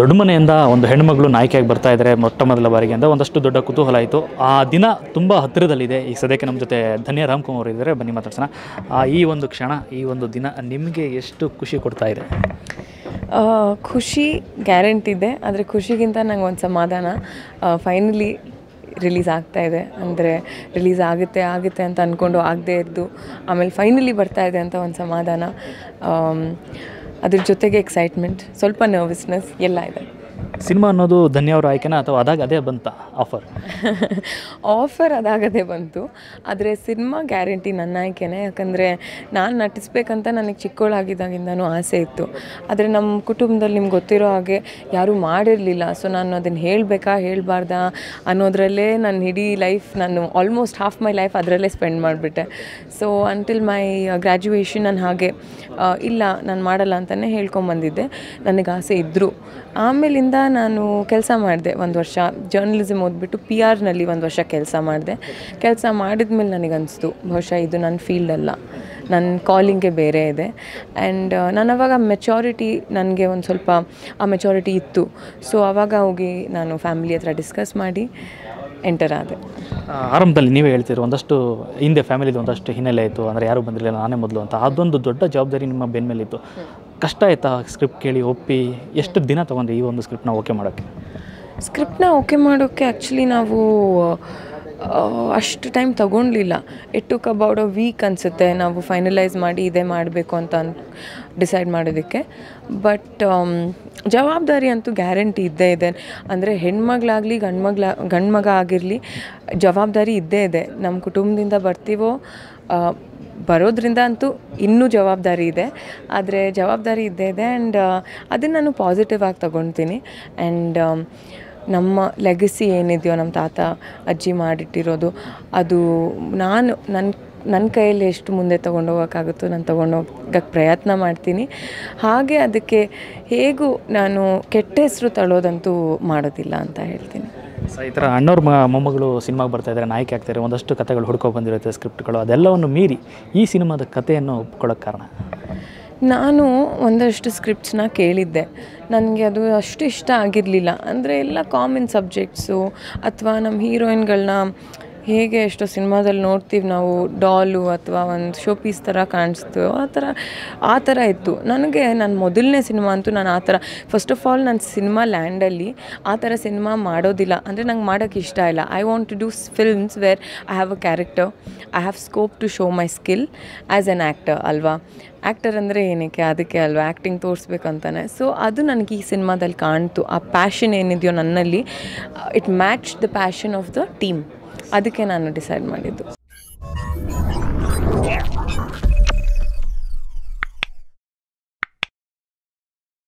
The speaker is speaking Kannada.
ದೊಡ್ಡ ಮನೆಯಿಂದ ಒಂದು ಹೆಣ್ಮಗಳು ನಾಯಕಿಯಾಗಿ ಬರ್ತಾ ಇದ್ದಾರೆ ಮೊಟ್ಟ ಮೊದಲ ಬಾರಿಗೆ ಅಂತ ಒಂದಷ್ಟು ದೊಡ್ಡ ಕುತೂಹಲ ಆಯಿತು ಆ ದಿನ ತುಂಬ ಹತ್ತಿರದಲ್ಲಿದೆ ಈ ಸದ್ಯಕ್ಕೆ ನಮ್ಮ ಜೊತೆ ಧನ್ಯ ರಾಮ್ಕುಮಾರ್ ಇದ್ದಾರೆ ಬನ್ನಿ ಮಾತಾಡ್ಸೋಣ ಆ, ಈ ಒಂದು ಕ್ಷಣ ಈ ಒಂದು ದಿನ ನಿಮಗೆ ಎಷ್ಟು ಖುಷಿ ಕೊಡ್ತಾ ಇದೆ ಆ, ಖುಷಿ ಗ್ಯಾರಂಟಿ ಇದೆ ಆದರೆ ಖುಷಿಗಿಂತ ನಂಗೆ ಒಂದು ಸಮಾಧಾನ ಫೈನಲಿ ರಿಲೀಸ್ ಆಗ್ತಾ ಇದೆ ಅಂದರೆ ರಿಲೀಸ್ ಆಗುತ್ತೆ ಆಗುತ್ತೆ ಅಂತ ಅಂದ್ಕೊಂಡು ಆಗದೇ ಇದ್ದು ಆಮೇಲೆ ಫೈನಲಿ ಬರ್ತಾ ಇದೆ ಅಂತ ಒಂದು ಸಮಾಧಾನ ಆಮ್, ಅದ್ರ ಜೊತೆಗೆ ಎಕ್ಸೈಟ್ಮೆಂಟ್ ಸ್ವಲ್ಪ ನರ್ವಸ್ನೆಸ್ ಎಲ್ಲ ಇದೆ ಸಿನಿಮಾ ಅನ್ನೋದು ಧನ್ಯ ಅವರ ಆಯ್ಕೆನ ಅಥವಾ ಅದಾಗ ಅದೇ ಬಂತ ಆಫರ್ ಆಫರ್ ಅದಾಗದೇ ಬಂತು ಆದರೆ ಸಿನಿಮಾ ಗ್ಯಾರಂಟಿ ನನ್ನ ಆಯ್ಕೆನೇ ಯಾಕಂದರೆ ನಾನು ನಟಿಸ್ಬೇಕಂತ ನನಗೆ ಚಿಕ್ಕವಳಾಗಿದ್ದಾಗಿಂದನೂ ಆಸೆ ಇತ್ತು ಆದರೆ ನಮ್ಮ ಕುಟುಂಬದಲ್ಲಿ ನಿಮ್ಗೆ ಗೊತ್ತಿರೋ ಹಾಗೆ ಯಾರೂ ಮಾಡಿರಲಿಲ್ಲ ಸೊ ನಾನು ಅದನ್ನು ಹೇಳಬೇಕಾ ಹೇಳಬಾರ್ದಾ ಅನ್ನೋದ್ರಲ್ಲೇ ನನ್ನ ಇಡೀ ಲೈಫ್ ನಾನು ಆಲ್ಮೋಸ್ಟ್ ಹಾಫ್ ಮೈ ಲೈಫ್ ಅದರಲ್ಲೇ ಸ್ಪೆಂಡ್ ಮಾಡಿಬಿಟ್ಟೆ ಸೊ ಅಂಟಿಲ್ ಮೈ ಗ್ರ್ಯಾಜುಯೇಷನ್ ನಾನು ಹಾಗೆ ಆ, ಇಲ್ಲ ನಾನು ಮಾಡಲ್ಲ ಅಂತಲೇ ಹೇಳ್ಕೊಂಬಂದಿದ್ದೆ ನನಗೆ ಆಸೆ ಇದ್ದರು ಆಮೇಲಿಂದ ನಾನು ಕೆಲಸ ಮಾಡಿದೆ ಒಂದು ವರ್ಷ ಜರ್ನಲಿಸಮ್ ಓದ್ಬಿಟ್ಟು ಪಿ ಆರ್ನಲ್ಲಿ ಒಂದು ವರ್ಷ ಕೆಲಸ ಮಾಡಿದೆ ಕೆಲಸ ಮಾಡಿದ್ಮೇಲೆ ನನಗೆ ಅನಿಸ್ತು ಬಹುಶಃ ಇದು ನನ್ನ ಫೀಲ್ಡ್ ಅಲ್ಲ ನನ್ನ ಕಾಲಿಂಗೇ ಬೇರೆ ಇದೆ ಆ್ಯಂಡ್ ನಾನು ಅವಾಗ ಮೆಚೋರಿಟಿ ನನಗೆ ಒಂದು ಸ್ವಲ್ಪ ಆ ಮೆಚೋರಿಟಿ ಇತ್ತು ಸೊ ಆವಾಗ ಹೋಗಿ ನಾನು ಫ್ಯಾಮಿಲಿ ಹತ್ರ ಡಿಸ್ಕಸ್ ಮಾಡಿ ಎಂಟರ್ ಆದೆ ಆ, ಆರಂಭದಲ್ಲಿ ನೀವೇ ಹೇಳ್ತೀರಿ ಒಂದಷ್ಟು ಹಿಂದೆ ಫ್ಯಾಮಿಲಿದು ಒಂದಷ್ಟು ಹಿನ್ನೆಲೆ ಇತ್ತು ಅಂದರೆ ಯಾರು ಬಂದಿರಲಿಲ್ಲ ನಾನೇ ಮೊದಲು ಅಂತ ಅದೊಂದು ದೊಡ್ಡ ಜವಾಬ್ದಾರಿ ನಿಮ್ಮ ಬೆನ್ನ ಮೇಲಿತ್ತು ಕಷ್ಟ ಆಯ್ತಾ ಸ್ಕ್ರಿಪ್ಟ್ ಕೇಳಿ ಒಪ್ಪಿ ಎಷ್ಟು ದಿನ ತೊಗೊಂಡ್ರಿ ಈ ಒಂದು ಸ್ಕ್ರಿಪ್ಟ್ನ ಓಕೆ ಮಾಡೋಕ್ಕೆ ಸ್ಕ್ರಿಪ್ಟ್ನ ಓಕೆ ಮಾಡೋಕ್ಕೆ ಆ್ಯಕ್ಚುಲಿ ನಾವು ಆ, ಅಷ್ಟು ಟೈಮ್ ತಗೊಳ್ಲಿಲ್ಲ it took about a week ಅನಿಸುತ್ತೆ ನಾವು ಫೈನಲೈಸ್ ಮಾಡಿ ಇದೇ ಮಾಡಬೇಕು ಅಂತ ಅನ್ ಡಿಸೈಡ್ ಮಾಡೋದಕ್ಕೆ ಬಟ್ ಜವಾಬ್ದಾರಿ ಅಂತೂ ಗ್ಯಾರಂಟಿ ಇದ್ದೇ ಇದೆ ಅಂದರೆ ಹೆಣ್ಮಗಳಾಗಲಿ ಗಂಡ್ಮಗ್ಳ ಗಂಡ್ಮಗ ಆಗಿರಲಿ ಜವಾಬ್ದಾರಿ ಇದ್ದೇ ಇದೆ ನಮ್ಮ ಕುಟುಂಬದಿಂದ ಬರ್ತೀವೋ ಆ, ಬರೋದ್ರಿಂದ ಅಂತೂ ಇನ್ನೂ ಜವಾಬ್ದಾರಿ ಇದೆ ಆದರೆ ಜವಾಬ್ದಾರಿ ಇದ್ದೇ ಇದೆ ಆ್ಯಂಡ್ ಅದನ್ನು ನಾನು ಪಾಸಿಟಿವ್ ಆಗಿ ತಗೊಳ್ತೀನಿ ಆ್ಯಂಡ್ ನಮ್ಮ ಲೆಗಸಿ ಏನಿದೆಯೋ ನಮ್ಮ ತಾತ ಅಜ್ಜಿ ಮಾಡಿಟ್ಟಿರೋದು ಅದು ನಾನು ನನ್ನ ನನ್ನ ಕೈಯಲ್ಲಿ ಎಷ್ಟು ಮುಂದೆ ತೊಗೊಂಡೋಗೋಕ್ಕಾಗುತ್ತೋ ನಾನು ತೊಗೊಂಡೋಗಕ್ಕೆ ಪ್ರಯತ್ನ ಮಾಡ್ತೀನಿ ಹಾಗೆ ಅದಕ್ಕೆ ಹೇಗೂ ನಾನು ಕೆಟ್ಟ ಹೆಸರು ತಳ್ಳೋದಂತೂ ಮಾಡೋದಿಲ್ಲ ಅಂತ ಹೇಳ್ತೀನಿ ಸೊ ಈ ಥರ ಅಣ್ಣವ್ರ ಮ ಮೊಮ್ಮಗಳು ಸಿನಿಮಾಗೆ ಬರ್ತಾ ಇದ್ದಾರೆ ನಾಯಕಿ ಆಗ್ತಾರೆ ಒಂದಷ್ಟು ಕಥೆಗಳು ಹುಡ್ಕೊ ಬಂದಿರುತ್ತೆ ಸ್ಕ್ರಿಪ್ಟ್ಗಳು ಅದೆಲ್ಲವನ್ನು ಮೀರಿ ಈ ಸಿನಿಮಾದ ಕಥೆಯನ್ನು ಒಪ್ಕೊಳ್ಳೋಕ್ಕೆ ಕಾರಣ ನಾನು ಒಂದಷ್ಟು ಸ್ಕ್ರಿಪ್ಟ್ಸ್ನ ಕೇಳಿದ್ದೆ ನನಗೆ ಅದು ಅಷ್ಟು ಇಷ್ಟ ಆಗಿರಲಿಲ್ಲ ಅಂದರೆ ಎಲ್ಲ ಕಾಮನ್ ಸಬ್ಜೆಕ್ಟ್ಸು ಅಥವಾ ನಮ್ಮ ಹೀರೋಯಿನ್ಗಳನ್ನ ಹೇಗೆ ಎಷ್ಟೋ ಸಿನಿಮಾದಲ್ಲಿ ನೋಡ್ತೀವಿ ನಾವು ಡಾಲು ಅಥವಾ ಒಂದು ಶೋ ಪೀಸ್ ಥರ ಕಾಣಿಸ್ತು ಆ ಥರ ಆ ಥರ ಇತ್ತು ನನಗೆ ನನ್ನ ಮೊದಲನೇ ಸಿನಿಮಾ ಅಂತೂ ನಾನು ಆ ಥರ ಫಸ್ಟ್ ಆಫ್ ಆಲ್ ನನ್ನ ಸಿನಿಮಾ ಲ್ಯಾಂಡಲ್ಲಿ ಆ ಥರ ಸಿನಿಮಾ ಮಾಡೋದಿಲ್ಲ ಅಂದರೆ ನಂಗೆ ಮಾಡೋಕ್ಕೆ ಇಷ್ಟ ಇಲ್ಲ I want to do films where I have a character I have scope to show my skill as an actor ಅಲ್ವಾ ಆ್ಯಕ್ಟರ್ ಅಂದರೆ ಏನಕ್ಕೆ ಅದಕ್ಕೆ ಅಲ್ವಾ ಆ್ಯಕ್ಟಿಂಗ್ ತೋರಿಸ್ಬೇಕಂತಾನೆ ಸೊ ಅದು ನನಗೆ ಈ ಸಿನಿಮಾದಲ್ಲಿ ಕಾಣ್ತು ಆ ಪ್ಯಾಷನ್ ಏನಿದೆಯೋ ನನ್ನಲ್ಲಿ it match the passion of the team ಅದಕ್ಕೆ ನಾನು ಡಿಸೈಡ್ ಮಾಡಿದ್ದು